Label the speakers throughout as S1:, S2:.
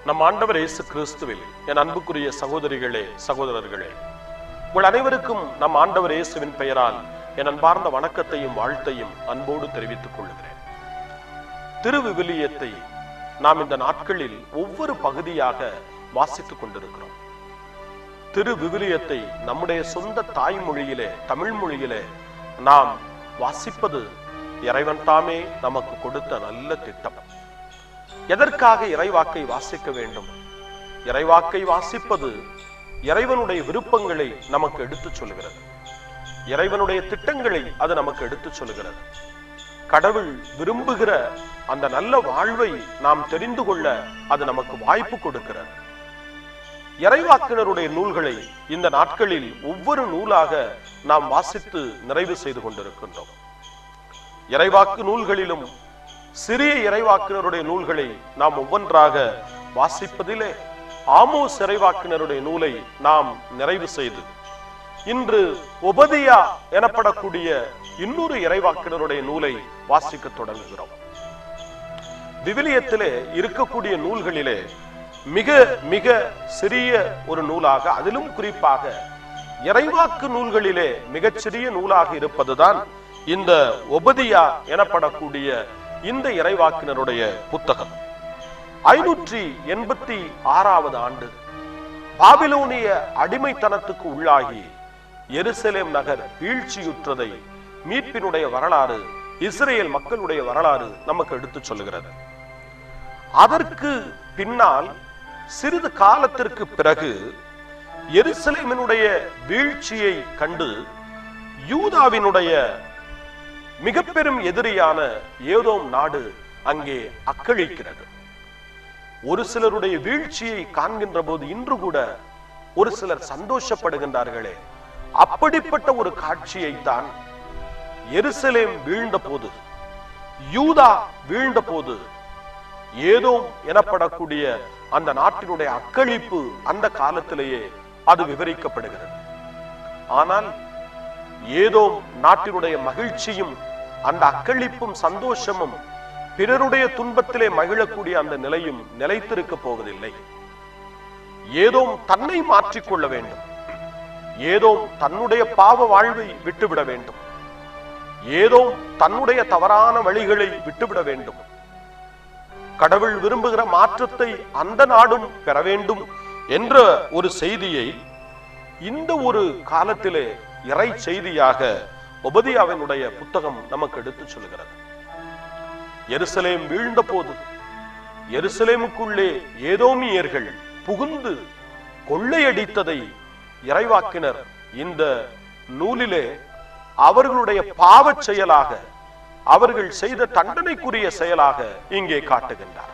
S1: நம் ஆண்டவர் இயேசு கிறிஸ்துவில் என் அன்புக்குரிய சகோதரிகளே சகோதரர்களே உங்கள் அனைவருக்கும் நம் ஆண்டவர் இயேசுவின் பெயரால் என் அன்பார்ந்த வணக்கத்தையும் வாழ்த்தையும் அன்போடு தெரிவித்துக் கொள்கிறேன் திருவிவிலியத்தை நாம் இந்த நாட்களில் ஒவ்வொரு பகுதியாக வாசித்துக் கொண்டிருக்கிறோம் திருவிவிலியத்தை நம்முடைய சொந்த தாய்மொழியிலே தமிழ் மொழியிலே நாம் வாசிப்பது இறைவன் தாமே நமக்கு கொடுத்த நல்ல திட்டம் எதற்காக இறைவாக்கை வாசிக்க வேண்டும் இறைவாக்கை வாசிப்பது இறைவனுடைய விருப்பங்களை நமக்கு எடுத்துச் சொல்கிறது இறைவனுடைய திட்டங்களை அது நமக்கு எடுத்துச் சொல்கிறது கடவுள் விரும்புகிற அந்த நல்ல வாழ்வை நாம் தெரிந்து கொள்ள அது நமக்கு வாய்ப்பு கொடுக்கிறது இறைவாக்கினருடைய நூல்களை இந்த நாட்களில் ஒவ்வொரு நூலாக நாம் வாசித்து நிறைவு செய்து கொண்டிருக்கின்றோம் இறைவாக்கு நூல்களிலும் சிறிய இறைவாக்கினருடைய நூல்களை நாம் ஒவ்வொன்றாக வாசிப்பதிலே ஆமோஸ் இறைவாக்கினருடைய நூலை நாம் நிறைவு செய்து இன்று ஒபதியா எனப்படக்கூடிய இன்னொரு இறைவாக்கினருடைய நூலை வாசிக்க தொடங்குகிறோம் விவிலியத்திலே இருக்கக்கூடிய நூல்களிலே மிக மிக சிறிய ஒரு நூலாக அதிலும் குறிப்பாக இறைவாக்கு நூல்களிலே மிகச்சிறிய நூலாக இருப்பதுதான் இந்த ஒபதியா எனப்படக்கூடிய இந்த இறைவாக்கினருடைய புத்தகம் ஐநூற்றி எண்பத்தி ஆறாவது ஆண்டு பாபிலோனிய அடிமைத்தனத்துக்கு உள்ளாகி எருசலேம் நகர் வீழ்ச்சியுற்றதை மீட்பினுடைய வரலாறு இஸ்ரேல் மக்களுடைய வரலாறு நமக்கு எடுத்துச் சொல்லுகிறது அதற்கு பின்னால் சிறிது காலத்திற்கு பிறகு எருசலேமினுடைய வீழ்ச்சியை கண்டு யூதாவினுடைய மிக பெரும் எதிரியான ஏதோம் நாடு அங்கே அக்களிக்கிறது ஒரு சிலருடைய வீழ்ச்சியை காண்கின்ற போது இன்று கூட ஒரு சிலர் சந்தோஷப்படுகின்றார்களே அப்படிப்பட்ட ஒரு காட்சியை தான் எருசலேம் வீழ்ந்த போது யூதா வீழ்ந்த போது ஏதோ எனப்படக்கூடிய அந்த நாட்டினுடைய அக்களிப்பு அந்த காலத்திலேயே அது விவரிக்கப்படுகிறது ஆனால் ஏதோ நாட்டினுடைய மகிழ்ச்சியும் அந்த அக்களிப்பும் சந்தோஷமும் பிறருடைய துன்பத்திலே மகிழக்கூடிய அந்த நிலையும் நிலைத்திருக்க போவதில்லை ஏதோ தன்னை மாற்றிக்கொள்ள வேண்டும் ஏதோ தன்னுடைய பாவ வாழ்வை விட்டுவிட வேண்டும் ஏதோ தன்னுடைய தவறான வழிகளை விட்டுவிட வேண்டும் கடவுள் விரும்புகிற மாற்றத்தை அந்த நாடும் பெற வேண்டும் என்ற ஒரு செய்தியை இந்த ஒரு காலத்திலே இறை செய்தியாக ஒபதியாவினுடைய புத்தகம் நமக்கு எடுத்துச் சொல்கிறது எருசலேம் வீழ்ந்த போது எருசலேமுக்குள்ளே ஏதோமியர்கள் புகுந்து கொள்ளையடித்ததை இறைவாக்கினர் இந்த நூலிலே அவர்களுடைய பாவச் செயலாக அவர்கள் செய்த தண்டனைக்குரிய செயலாக இங்கே காட்டுகின்றார்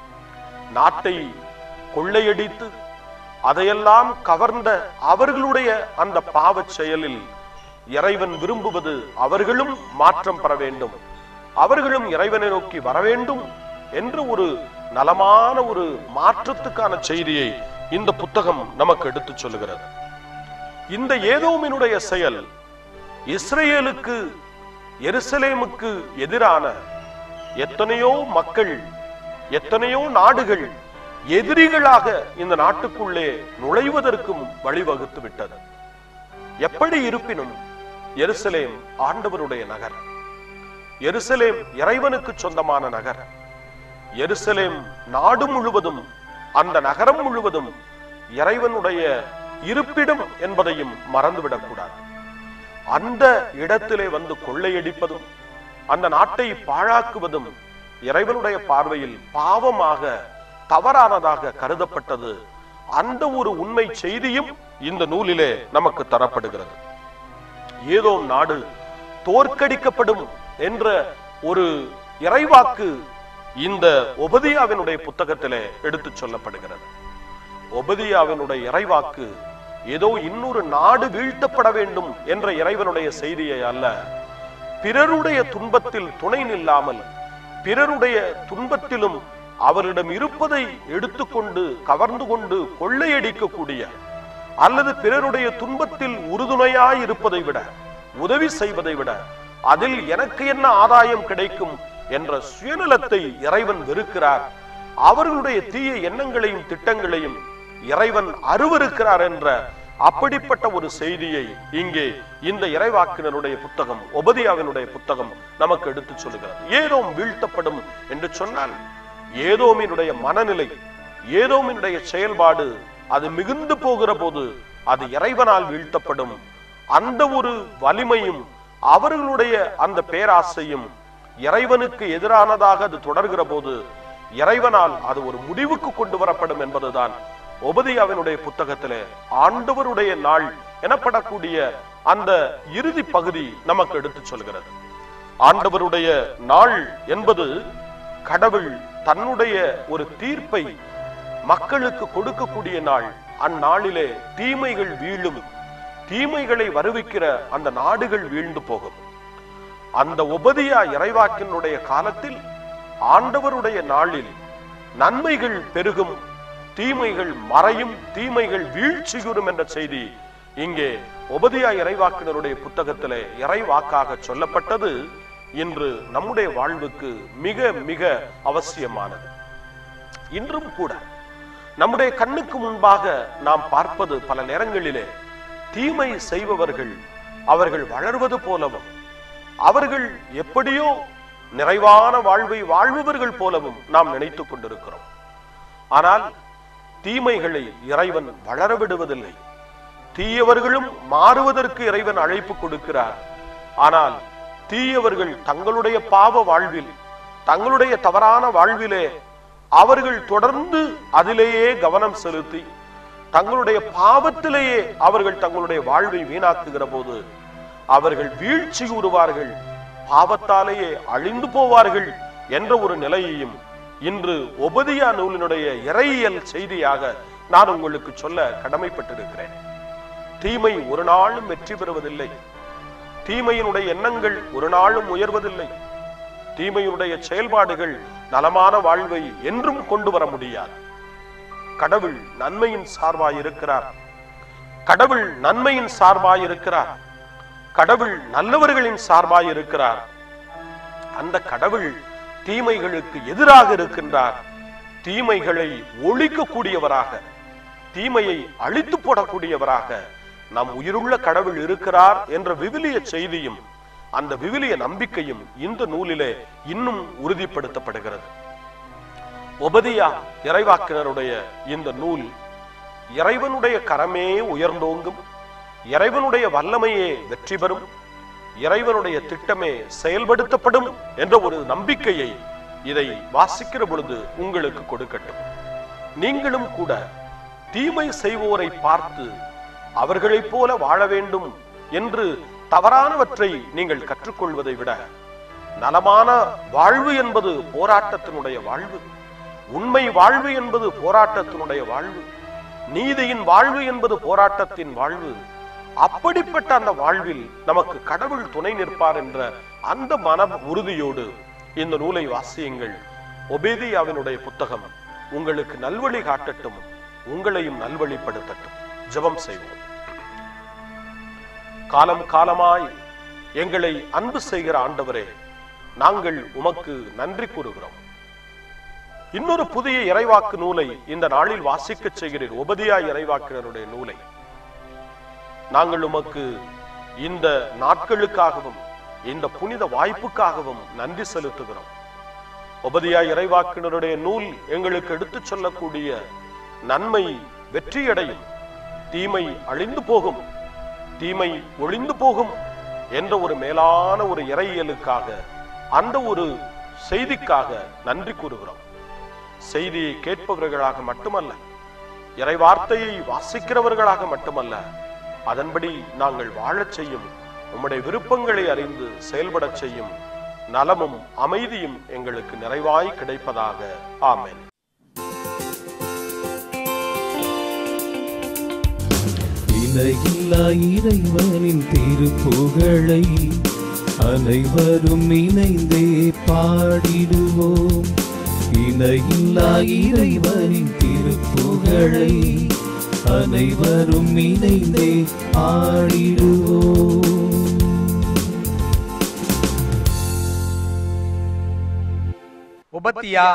S1: நாட்டை கொள்ளையடித்து அதையெல்லாம் கவர்ந்த அவர்களுடைய அந்த பாவச் செயலில் இறைவன் விரும்புவது அவர்களும் மாற்றம் பெற வேண்டும் அவர்களும் இறைவனை நோக்கி வர வேண்டும் என்று ஒரு நலமான ஒரு மாற்றத்துக்கான செய்தியை இந்த புத்தகம் நமக்கு எடுத்துச் சொல்லுகிறது இந்த ஏதோமினுடைய செயல் இஸ்ரேலுக்கு எருசலேமுக்கு எதிரான எத்தனையோ மக்கள் எத்தனையோ நாடுகள் எதிரிகளாக இந்த நாட்டுக்குள்ளே நுழைவதற்கும் வழிவகுத்து விட்டது எப்படி இருப்பினும் எருசலேம் ஆண்டவருடைய நகர் எருசலேம் இறைவனுக்கு சொந்தமான நகர் எருசலேம் நாடு முழுவதும் அந்த நகரம் முழுவதும் இறைவனுடைய இருப்பிடம் என்பதையும் மறந்துவிடக் கூடாது அந்த இடத்திலே வந்து கொள்ளையடிப்பதும் அந்த நாட்டை பாழாக்குவதும் இறைவனுடைய பார்வையில் பாவமாக தவறானதாக கருதப்பட்டது அந்த ஒரு உண்மை செய்தியும் இந்த நூலிலே நமக்கு தரப்படுகிறது ஏதோ நாடு தோற்கடிக்கப்படும் என்ற ஒரு இறைவாக்கு இந்த ஒபதியாவினுடைய புத்தகத்திலே எடுத்துச் சொல்லப்படுகிறது ஒபதியாவினுடைய இறைவாக்கு ஏதோ இன்னொரு நாடு வீழ்த்தப்பட வேண்டும் என்ற இறைவனுடைய செய்தியை அல்ல பிறருடைய துன்பத்தில் துணை நில்லாமல் பிறருடைய துன்பத்திலும் அவரிடம் இருப்பதை எடுத்துக்கொண்டு கவர்ந்து கொண்டு கொள்ளையடிக்கக்கூடிய அல்லது பிறருடைய துன்பத்தில் உறுதுணையாய் இருப்பதை விட உதவி செய்வதை விட அதில் எனக்கு என்ன ஆதாயம் கிடைக்கும் என்ற சுயநலத்தை இறைவன் வெறுக்கிறார் அவர்களுடைய தீய எண்ணங்களையும் திட்டங்களையும் இறைவன் அருவருக்கிறார் என்ற அப்படிப்பட்ட ஒரு செய்தியை இங்கே இந்த இறைவாக்கினருடைய புத்தகம் ஒபதியாவினுடைய புத்தகம் நமக்கு எடுத்துச் சொல்லுகிறது ஏதோம் வீழ்த்தப்படும் என்று சொன்னால் ஏதோமினுடைய மனநிலை ஏதோமினுடைய செயல்பாடு அது மிகுந்து போகிற போது அது இறைவனால் வீழ்த்தப்படும் அந்த ஒரு வலிமையும் அவர்களுடைய அந்த பேராசையும் இறைவனுக்கு எதிரானதாக அது தொடர்கிற போது இறைவனால் அது ஒரு முடிவுக்கு கொண்டு வரப்படும் என்பதுதான் ஒபதியாவினுடைய புத்தகத்திலே ஆண்டவருடைய நாள் எனப்படக்கூடிய அந்த இறுதி பகுதி நமக்கு எடுத்துச் சொல்கிறது ஆண்டவருடைய நாள் என்பது கடவுள் தன்னுடைய ஒரு தீர்ப்பை மக்களுக்கு கொடுக்கக்கூடிய நாள் அந்நாளிலே தீமைகள் வீழும் தீமைகளை வருவிக்கிற அந்த நாடுகள் வீழ்ந்து போகும் அந்த உபதியா இறைவாக்கினுடைய காலத்தில் ஆண்டவருடைய நாளில் நன்மைகள் பெருகும் தீமைகள் மறையும் தீமைகள் வீழ்ச்சியுறும் என்ற செய்தி இங்கே உபதியா இறைவாக்கினருடைய புத்தகத்திலே இறைவாக்காக சொல்லப்பட்டது இன்று நம்முடைய வாழ்வுக்கு மிக மிக அவசியமானது இன்றும் கூட நம்முடைய கண்ணுக்கு முன்பாக நாம் பார்ப்பது பல நேரங்களிலே தீமை செய்பவர்கள் அவர்கள் வளர்வது போலவும் அவர்கள் எப்படியோ நிறைவான வாழ்வை வாழ்பவர்கள் போலவும் நாம் நினைத்துக் கொண்டிருக்கிறோம் ஆனால் தீமைகளை இறைவன் வளர விடுவதில்லை தீயவர்களும் மாறுவதற்கு இறைவன் அழைப்பு கொடுக்கிறார் ஆனால் தீயவர்கள் தங்களுடைய பாவ வாழ்வில் தங்களுடைய தவறான வாழ்விலே அவர்கள் தொடர்ந்து அதிலேயே கவனம் செலுத்தி தங்களுடைய பாவத்திலேயே அவர்கள் தங்களுடைய வாழ்வை வீணாக்குகிற போது அவர்கள் வீழ்ச்சி உறுவார்கள் பாவத்தாலேயே அழிந்து போவார்கள் என்ற ஒரு நிலையையும் இன்று ஒபதியா நூலினுடைய இறையியல் செய்தியாக நான் உங்களுக்கு சொல்ல கடமைப்பட்டிருக்கிறேன் தீமை ஒரு நாளும் வெற்றி பெறுவதில்லை தீமையினுடைய எண்ணங்கள் ஒரு நாளும் உயர்வதில்லை தீமையினுடைய செயல்பாடுகள் நலமான வாழ்வை என்றும் கொண்டு வர முடியாது கடவுள் நன்மையின் சார்பாய் இருக்கிறார் கடவுள் நன்மையின் சார்பாய் இருக்கிறார் கடவுள் நல்லவர்களின் சார்பாய் இருக்கிறார் அந்த கடவுள் தீமைகளுக்கு எதிராக இருக்கின்றார் தீமைகளை ஒழிக்கக்கூடியவராக தீமையை அழித்து போடக்கூடியவராக நம் உயிருள்ள கடவுள் இருக்கிறார் என்ற விவிலிய செய்தியும் அந்த விவிலிய நம்பிக்கையும் இந்த நூலிலே இன்னும் உறுதிப்படுத்தப்படுகிறது ஒபதியா இறைவாக்கினருடைய இந்த நூல் இறைவனுடைய கரமே உயர்ந்தோங்கும் இறைவனுடைய வல்லமையே வெற்றி பெறும் இறைவனுடைய திட்டமே செயல்படுத்தப்படும் என்ற ஒரு நம்பிக்கையை இதை வாசிக்கிற பொழுது உங்களுக்கு கொடுக்கட்டும் நீங்களும் கூட தீமை செய்வோரை பார்த்து அவர்களைப் போல வாழ வேண்டும் என்று தவறானவற்றை நீங்கள் கற்றுக்கொள்வதை விட நலமான வாழ்வு என்பது போராட்டத்தினுடைய வாழ்வு உண்மை வாழ்வு என்பது போராட்டத்தினுடைய வாழ்வு நீதியின் வாழ்வு என்பது போராட்டத்தின் வாழ்வு அப்படிப்பட்ட அந்த வாழ்வில் நமக்கு கடவுள் துணை நிற்பார் என்ற அந்த மன உறுதியோடு இந்த நூலை வாசியுங்கள் ஒபேதியாவினுடைய புத்தகம் உங்களுக்கு நல்வழி காட்டட்டும் உங்களையும் நல்வழிப்படுத்தட்டும் ஜெபம் செய்வோம் காலம் காலமாய் எங்களை அன்பு செய்கிற ஆண்டவரே நாங்கள் உமக்கு நன்றி கூறுகிறோம் இன்னொரு புதிய இறைவாக்கு நூலை இந்த நாளில் வாசிக்கச் செய்கிறீர் உபதியா இறைவாக்கினருடைய நூலை நாங்கள் உமக்கு இந்த நாட்களுக்காகவும் இந்த புனித வாய்ப்புக்காகவும் நன்றி செலுத்துகிறோம் உபதியா இறைவாக்கினருடைய நூல் எங்களுக்கு எடுத்துச் சொல்லக்கூடிய நன்மை வெற்றியடையும் தீமை அழிந்து போகும் தீமை ஒளிந்து போகும் என்ற ஒரு மேலான ஒரு இறையியலுக்காக அந்த ஒரு செய்திக்காக நன்றி கூறுகிறோம் செய்தியை கேட்பவர்களாக மட்டுமல்ல இறை வார்த்தையை வாசிக்கிறவர்களாக மட்டுமல்ல அதன்படி நாங்கள் வாழச் செய்யும் உம்முடைய விருப்பங்களை அறிந்து செயல்படச் செய்யும் நலமும் அமைதியும் எங்களுக்கு நிறைவாய் கிடைப்பதாக ஆமென்
S2: இணையில்லா இறைவனின் திருப்புகழை அனைவரும் இணைந்தே பாடிடுவோம் இணையில்லா இறைவனின் திருப்புகழை அனைவரும் இணைந்தே பாடிடுவோம்
S3: உபத்தியா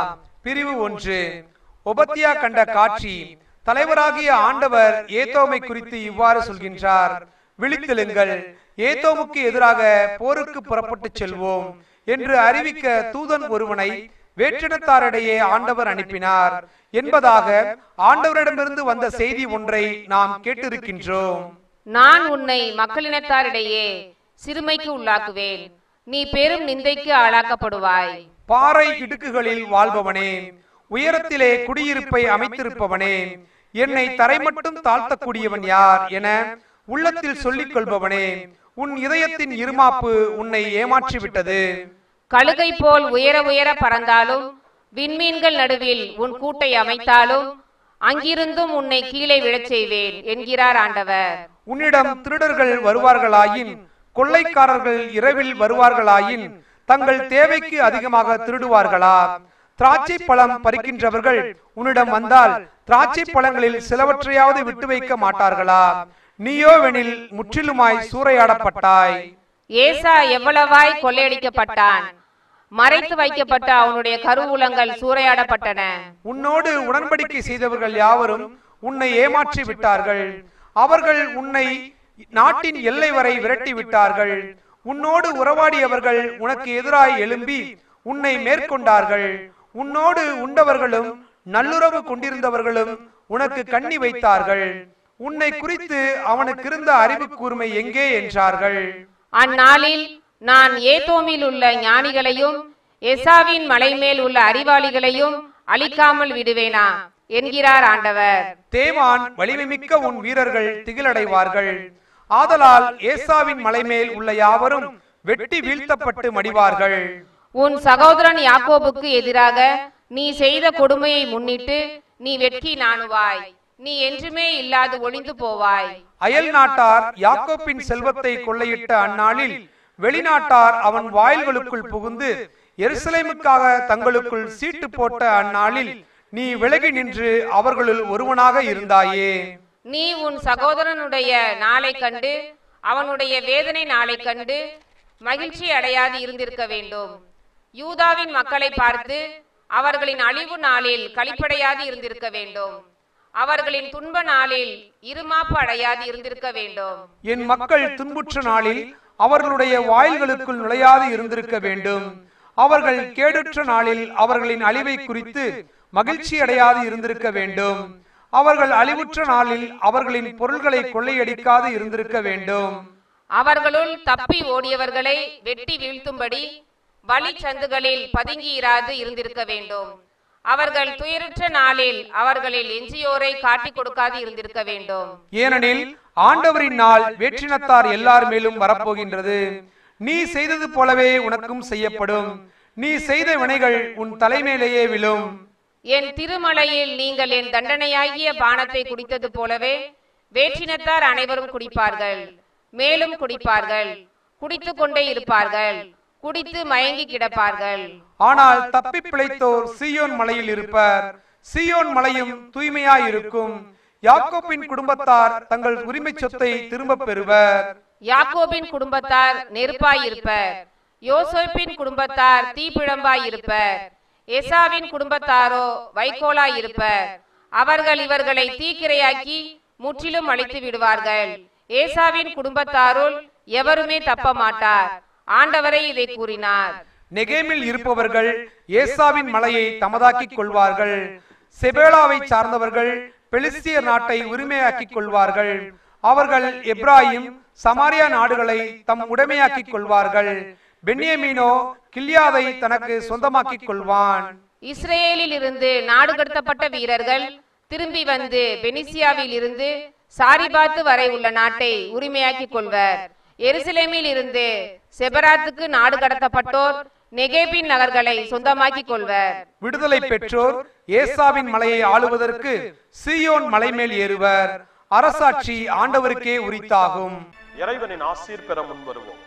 S3: பிரிவு ஒன்று ஒபத்தியா கண்ட காட்சி தலைவராகிய ஆண்டவர் ஏத்தோமை குறித்து இவ்வாறு சொல்கின்றார் விழித்தெழுங்கள் ஏத்தோமுக்கு எதிராக போருக்கு புறப்பட்டுச் செல்வோம் என்று அறிவிக்க தூதன் ஒருவனை வேற்றினத்தாரிடையே ஆண்டவர் அனுப்பினார் என்பதாக ஆண்டவரிடமிருந்து வந்த செய்தி ஒன்றை நாம் கேட்டிருக்கின்றோம்
S4: நான் உன்னை மக்களினத்தாரிடையே சிறுமைக்கு உள்ளாக்குவேன் நீ பெரும் நிந்தைக்கு ஆளாக்கப்படுவாய்
S3: பாறை இடுக்குகளில் வாழ்பவனே உயரத்திலே குடியிருப்பை அமைத்திருப்பவனே என்னை தரைமட்டும் தாழ்த்தக்கூடியவன் யார் என உள்ளத்தில் சொல்லிக் கொள்பவனே உன் இதயத்தின் இருமாப்பு உன்னை ஏமாற்றி விட்டது
S4: கழுகை போல் உயர உயர பறந்தாலும் விண்மீன்கள் நடுவில் உன் கூட்டை அமைத்தாலும் அங்கிருந்தும் உன்னை கீழே விழச் செய்வேன் என்கிறார் ஆண்டவர்
S3: உன்னிடம் திருடர்கள் வருவார்களாயின் கொள்ளைக்காரர்கள் இரவில் வருவார்களாயின் தங்கள் தேவைக்கு அதிகமாக திருடுவார்களா திராட்சை பழம் பறிக்கின்றவர்கள் உன்னிடம் வந்தால் திராட்சை பழங்களில் சிலவற்றையாவது விட்டு வைக்க மாட்டார்களா நீயோவெனில் முற்றிலுமாய் சூறையாடப்பட்டாய்
S4: ஏசா எவ்வளவாய் கொள்ளையடிக்கப்பட்டான் மறைத்து வைக்கப்பட்ட அவனுடைய கருவூலங்கள் சூறையாடப்பட்டன
S3: உன்னோடு உடன்படிக்கை செய்தவர்கள் யாவரும் உன்னை ஏமாற்றி விட்டார்கள் அவர்கள் உன்னை நாட்டின் எல்லை வரை விரட்டி விட்டார்கள் உன்னோடு உறவாடியவர்கள் உனக்கு எதிராய் எழும்பி உன்னை மேற்கொண்டார்கள் உன்னோடு உண்டவர்களும் நல்லுறவு கொண்டிருந்தவர்களும் உனக்கு கண்ணி வைத்தார்கள் உன்னை குறித்து அவனுக்கு இருந்த அறிவு கூர்மை எங்கே என்றார்கள்
S4: அந்நாளில் நான் ஏதோமில் உள்ள ஞானிகளையும் எசாவின் மலை மேல் உள்ள அறிவாளிகளையும் அழிக்காமல் விடுவேனா என்கிறார் ஆண்டவர்
S3: தேவான் வலிமைமிக்க உன் வீரர்கள் திகிலடைவார்கள் ஆதலால் ஏசாவின் மலைமேல் உள்ள யாவரும் வெட்டி வீழ்த்தப்பட்டு மடிவார்கள்
S4: உன் சகோதரன் யாக்கோபுக்கு எதிராக நீ செய்த கொடுமையை முன்னிட்டு நீ வெட்கி நாணுவாய் நீ என்றுமே இல்லாது ஒளிந்து போவாய்
S3: அயல் நாட்டார் யாக்கோப்பின் செல்வத்தை கொள்ளையிட்ட அந்நாளில் வெளிநாட்டார் அவன் வாயில்களுக்குள் புகுந்து எருசலேமுக்காக தங்களுக்குள் சீட்டு போட்ட அந்நாளில் நீ விலகி நின்று அவர்களுள் ஒருவனாக இருந்தாயே
S4: நீ உன் சகோதரனுடைய நாளை கண்டு அவனுடைய வேதனை நாளை கண்டு மகிழ்ச்சி அடையாது இருந்திருக்க வேண்டும் யூதாவின் மக்களை பார்த்து அவர்களின் அழிவு நாளில் களிப்படையாது இருந்திருக்க வேண்டும் அவர்களின் துன்ப நாளில் இருமாப்பு அடையாது இருந்திருக்க வேண்டும்
S3: என் மக்கள் துன்புற்ற நாளில் அவர்களுடைய வாயில்களுக்குள் நுழையாது இருந்திருக்க வேண்டும் அவர்கள் கேடுற்ற நாளில் அவர்களின் அழிவை குறித்து மகிழ்ச்சி அடையாது இருந்திருக்க வேண்டும் அவர்கள் அழிவுற்ற நாளில் அவர்களின் பொருள்களை கொள்ளையடிக்காது இருந்திருக்க வேண்டும்
S4: அவர்களுள் தப்பி ஓடியவர்களை வெட்டி வீழ்த்தும்படி வழி சந்துகளில் பதுங்கியிராது இருந்திருக்க வேண்டும் அவர்கள் துயருற்ற நாளில் அவர்களில் எஞ்சியோரை காட்டிக் கொடுக்காது இருந்திருக்க வேண்டும்
S3: ஏனெனில் ஆண்டவரின் நாள் வேற்றினத்தார் எல்லார் மேலும் வரப்போகின்றது நீ செய்தது போலவே உனக்கும் செய்யப்படும் நீ செய்த வினைகள் உன் தலைமேலேயே விழும்
S4: என் திருமலையில் நீங்கள் என் தண்டனையாகிய பானத்தை குடித்தது போலவே வேற்றினத்தார் அனைவரும் குடிப்பார்கள் மேலும் குடிப்பார்கள் குடித்துக் கொண்டே இருப்பார்கள் குடித்து மயங்கி கிடப்பார்கள்
S3: ஆனால் தப்பி பிழைத்தோர் சீயோன் மலையில் இருப்பர் சீயோன் மலையும் தூய்மையாய் இருக்கும் யாக்கோப்பின் குடும்பத்தார் தங்கள் உரிமை சொத்தை திரும்பப் பெறுவர்
S4: யாக்கோபின் குடும்பத்தார் நெருப்பாய் இருப்பர் யோசேப்பின் குடும்பத்தார் தீப்பிழம்பாய் இருப்பர் எசாவின் குடும்பத்தாரோ வைக்கோலாய் இருப்பர் அவர்கள் இவர்களை தீக்கிரையாக்கி முற்றிலும் அழித்து விடுவார்கள் ஏசாவின் குடும்பத்தாருள் எவருமே தப்ப மாட்டார் ஆண்டவரே இதை கூறினார்
S3: நெகேமில் இருப்பவர்கள் ஏசாவின் மலையை தமதாக்கிக் கொள்வார்கள் செபேலாவை சார்ந்தவர்கள் பெலிஸ்தியர் நாட்டை உரிமையாக்கிக் கொள்வார்கள் அவர்கள் எப்ராயிம் சமாரியா நாடுகளை தம் உடைமையாக்கிக் கொள்வார்கள் பென்யமீனோ கில்யாதை தனக்கு சொந்தமாக்கிக் கொள்வான்
S4: இஸ்ரேலில் இருந்து நாடு கடத்தப்பட்ட வீரர்கள் திரும்பி வந்து பெனிசியாவில் இருந்து சாரிபாத்து வரை உள்ள நாட்டை உரிமையாக்கிக் கொள்வர் எருசலேமில் இருந்து செபராத்துக்கு நாடு கடத்தப்பட்டோர் நெகேபின் நகர்களை சொந்தமாக்கிக் கொள்வர்
S3: விடுதலை பெற்றோர் ஏசாவின் மலையை ஆளுவதற்கு சீயோன் மலை மேல் ஏறுவர் அரசாட்சி ஆண்டவருக்கே உரித்தாகும்
S1: இறைவனின் ஆசீர் பெற முன்வருவோம்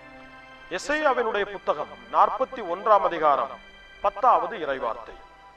S1: எசையாவினுடைய புத்தகம் நாற்பத்தி ஒன்றாம் அதிகாரம் பத்தாவது இறைவார்த்தை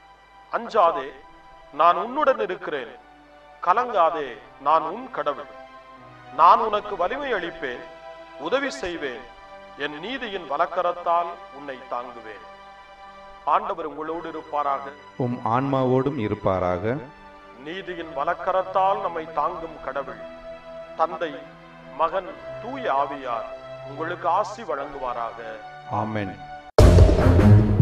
S1: அஞ்சாதே நான் உன்னுடன் இருக்கிறேன் கலங்காதே நான் உன் கடவுள் நான் உனக்கு வலிமை அளிப்பேன் உதவி செய்வேன் என் நீதியின் வலக்கரத்தால் உன்னை தாங்குவேன் ஆண்டவர் உங்களோடு இருப்பாராக
S5: உம் ஆன்மாவோடும் இருப்பாராக
S1: நீதியின் வலக்கரத்தால் நம்மை தாங்கும் கடவுள் தந்தை மகன் தூய ஆவியார் உங்களுக்கு ஆசி வழங்குவாராக
S5: ஆமென்